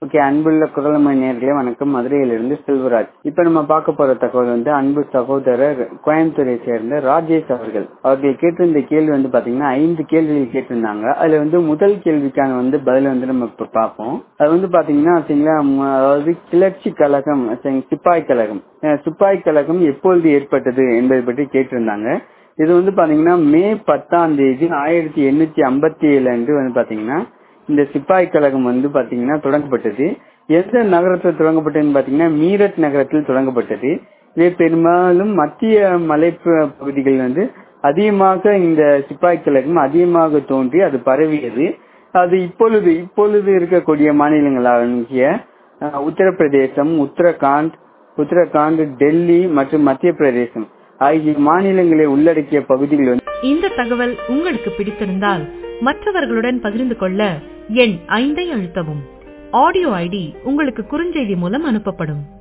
okay அன்புள்ள குரலமை நேர்களே வணக்கம் மதுரையிலிருந்து செல்வராஜ் இப்ப நம்ம பார்க்க போற தகவல் வந்து அன்பு சகோதரர் கோயம்புத்தூரை சேர்ந்த ராஜேஷ் அவர்கள் அவர்கள் கேட்டிருந்த கேள்வி வந்து பாத்தீங்கன்னா ஐந்து கேள்விகள் கேட்டிருந்தாங்க அதுல வந்து முதல் கேள்விக்கான வந்து பதில் வந்து நம்ம இப்ப பார்ப்போம் அது வந்து பாத்தீங்கன்னா சரிங்களா ம- அதாவது கிளர்ச்சி கழகம் சரிங்க, சிப்பாய் கழகம் அஹ், சிப்பாய் கழகம் எப்பொழுது ஏற்பட்டது என்பதை பற்றி கேட்டிருந்தாங்க இது வந்து பாத்தீங்கன்னா மே பத்தாம் தேதி ஆயிரத்தி எண்ணூத்தி ஐம்பத்தி ஏழு அன்று வந்து பாத்தீங்கன்னா இந்த சிப்பாய் கழகம் வந்து பாத்தீங்கன்னா தொடங்கப்பட்டது எந்த நகரத்தில் தொடங்கப்பட்டதுன்னு பாத்தீங்கன்னா மீரட் நகரத்தில் தொடங்கப்பட்டது இது பெரும்பாலும் மத்திய மலை ப- பகுதிகள் வந்து அதிகமாக இந்த சிப்பாய் கழகம் அதிகமாக தோன்றி அது பரவியது அது இப்பொழுது இப்பொழுது இருக்கக்கூடிய மாநிலங்களாகிய அஹ், உத்தரப்பிரதேசம் உத்தரகாண்ட் உத்தரகாண்ட் டெல்லி மற்றும் மத்திய பிரதேசம் ஆகிய மாநிலங்களை உள்ளடக்கிய பகுதிகள் வந்து இந்த தகவல் உங்களுக்கு பிடித்திருந்தால் மற்றவர்களுடன் பகிர்ந்து கொள்ள எண் ஐந்தை அழுத்தவும் ஆடியோ ஐடி உங்களுக்கு குறுஞ்செய்தி மூலம் அனுப்பப்படும்